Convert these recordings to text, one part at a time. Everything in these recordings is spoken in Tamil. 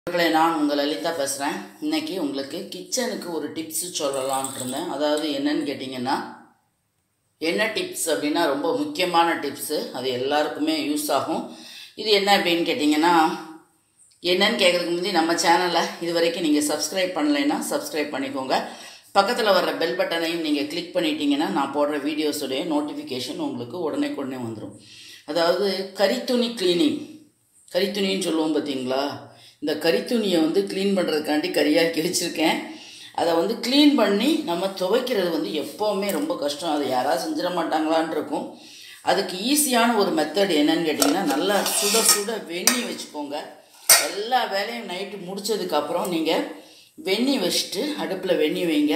நண்பர்களே நான் உங்கள் லலிதா பேசுகிறேன் இன்னைக்கு உங்களுக்கு கிச்சனுக்கு ஒரு டிப்ஸு சொல்லலாம்னு இருந்தேன் அதாவது என்னன்னு கேட்டிங்கன்னா என்ன டிப்ஸ் அப்படின்னா ரொம்ப முக்கியமான டிப்ஸு அது எல்லாருக்குமே யூஸ் ஆகும் இது என்ன அப்படின்னு கேட்டிங்கன்னா என்னன்னு கேட்குறதுக்கு முந்தி நம்ம சேனலை இது வரைக்கும் நீங்கள் சப்ஸ்கிரைப் பண்ணலைன்னா சப்ஸ்கிரைப் பண்ணிக்கோங்க பக்கத்தில் வர்ற பெல் பட்டனையும் நீங்கள் கிளிக் பண்ணிட்டீங்கன்னா நான் போடுற வீடியோஸுடைய நோட்டிஃபிகேஷன் உங்களுக்கு உடனே உடனே வந்துடும் அதாவது கரித்துணி க்ளீனிங் கரித்துணின்னு சொல்லுவோம் பார்த்தீங்களா இந்த கரித்துணியை வந்து க்ளீன் பண்ணுறதுக்காண்டி கரியாக்கி வச்சுருக்கேன் அதை வந்து க்ளீன் பண்ணி நம்ம துவைக்கிறது வந்து எப்போவுமே ரொம்ப கஷ்டம் அதை யாராவது செஞ்சிட மாட்டாங்களான் இருக்கும் அதுக்கு ஈஸியான ஒரு மெத்தட் என்னன்னு கேட்டிங்கன்னா நல்லா சுட சுட வெந்நி வச்சுக்கோங்க எல்லா வேலையும் நைட்டு முடிச்சதுக்கப்புறம் நீங்கள் வெந்நி வச்சுட்டு அடுப்பில் வெந்நி வைங்க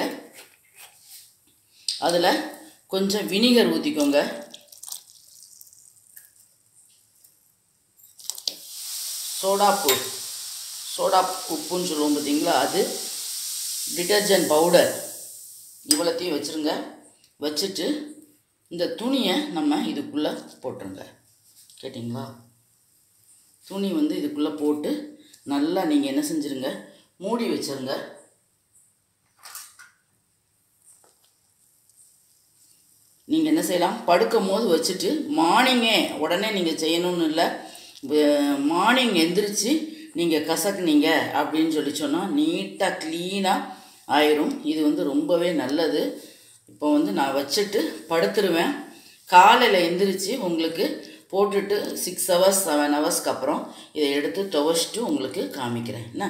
அதில் கொஞ்சம் வினிகர் ஊற்றிக்கோங்க சோடாப்பு சோடா உப்புன்னு சொல்லுவோம் பார்த்தீங்களா அது டிட்டர்ஜென்ட் பவுடர் இவ்வளோத்தையும் வச்சுருங்க வச்சுட்டு இந்த துணியை நம்ம இதுக்குள்ளே போட்டுருங்க கேட்டிங்களா துணி வந்து இதுக்குள்ளே போட்டு நல்லா நீங்கள் என்ன செஞ்சுருங்க மூடி வச்சுருங்க நீங்கள் என்ன செய்யலாம் படுக்கும் போது வச்சுட்டு மார்னிங்கே உடனே நீங்கள் செய்யணும்னு இல்லை மார்னிங் எந்திரிச்சு நீங்கள் கசக்குனீங்க அப்படின்னு சொல்லி சொன்னால் நீட்டாக க்ளீனாக ஆயிரும் இது வந்து ரொம்பவே நல்லது இப்போ வந்து நான் வச்சுட்டு படுத்துருவேன் காலையில் எந்திரிச்சு உங்களுக்கு போட்டுட்டு சிக்ஸ் ஹவர்ஸ் செவன் ஹவர்ஸ்க்கு அப்புறம் இதை எடுத்து துவைச்சிட்டு உங்களுக்கு காமிக்கிறேன் என்ன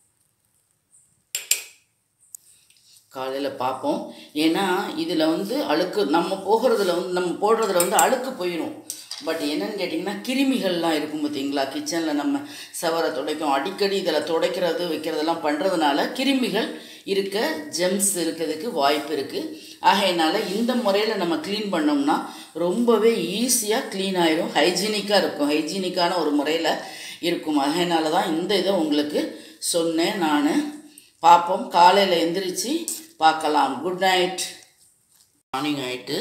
காலையில் பார்ப்போம் ஏன்னா இதில் வந்து அழுக்கு நம்ம போகிறதுல வந்து நம்ம போடுறதுல வந்து அழுக்கு போயிடும் பட் என்னன்னு கேட்டிங்கன்னா கிருமிகள்லாம் இருக்கும் பார்த்தீங்களா கிச்சனில் நம்ம செவரை துடைக்கும் அடிக்கடி இதில் துடைக்கிறது வைக்கிறதெல்லாம் பண்ணுறதுனால கிருமிகள் இருக்க ஜெம்ஸ் இருக்கிறதுக்கு வாய்ப்பு இருக்குது ஆகையினால இந்த முறையில் நம்ம க்ளீன் பண்ணோம்னா ரொம்பவே ஈஸியாக க்ளீன் ஆயிரும் ஹைஜீனிக்காக இருக்கும் ஹைஜீனிக்கான ஒரு முறையில் இருக்கும் ஆகையினால தான் இந்த இதை உங்களுக்கு சொன்னேன் நான் பார்ப்போம் காலையில் எந்திரிச்சு பார்க்கலாம் குட் நைட் மார்னிங் ஆகிட்டு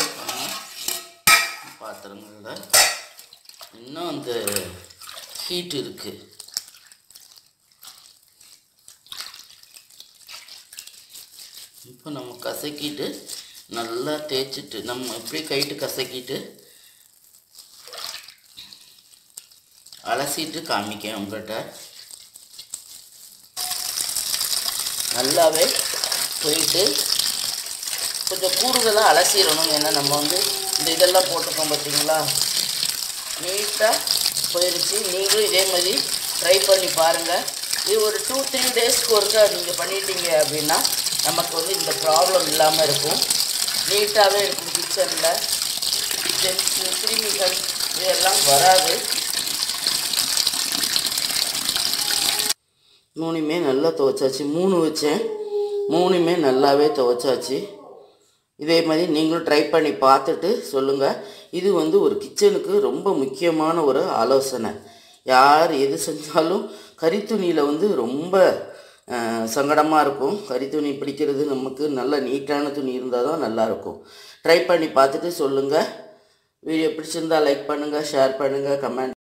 பாத்திரங்களில் இன்னும் அந்த ஹீட் இருக்குது இப்போ நம்ம கசக்கிட்டு நல்லா தேய்ச்சிட்டு நம்ம இப்படி கைட்டு கசக்கிட்டு அலசிட்டு காமிக்கேன் உங்கள்கிட்ட நல்லாவே போயிட்டு கொஞ்சம் கூடுதலாக அலசிடணும் ஏன்னா நம்ம வந்து இந்த இதெல்லாம் போட்டிருக்கோம் பார்த்தீங்களா நீட்டாக போயிடுச்சு நீங்களும் இதே மாதிரி ட்ரை பண்ணி பாருங்கள் இது ஒரு டூ த்ரீ டேஸ்க்கு ஒருக்கா நீங்கள் பண்ணிட்டீங்க அப்படின்னா நமக்கு வந்து இந்த ப்ராப்ளம் இல்லாமல் இருக்கும் நீட்டாகவே இருக்கும் கிச்சனில் ஜென்ஸு கிருமிகள் இதெல்லாம் வராது மூணுமே நல்லா துவைச்சாச்சு மூணு வச்சேன் மூணுமே நல்லாவே துவைச்சாச்சு இதே மாதிரி நீங்களும் ட்ரை பண்ணி பார்த்துட்டு சொல்லுங்கள் இது வந்து ஒரு கிச்சனுக்கு ரொம்ப முக்கியமான ஒரு ஆலோசனை யார் எது செஞ்சாலும் கரித்துணியில் வந்து ரொம்ப சங்கடமாக இருக்கும் கரித்துணி பிடிக்கிறது நமக்கு நல்ல நீட்டான துணி இருந்தால் தான் நல்லாயிருக்கும் ட்ரை பண்ணி பார்த்துட்டு சொல்லுங்கள் வீடியோ பிடிச்சிருந்தா லைக் பண்ணுங்கள் ஷேர் பண்ணுங்கள் கமெண்ட்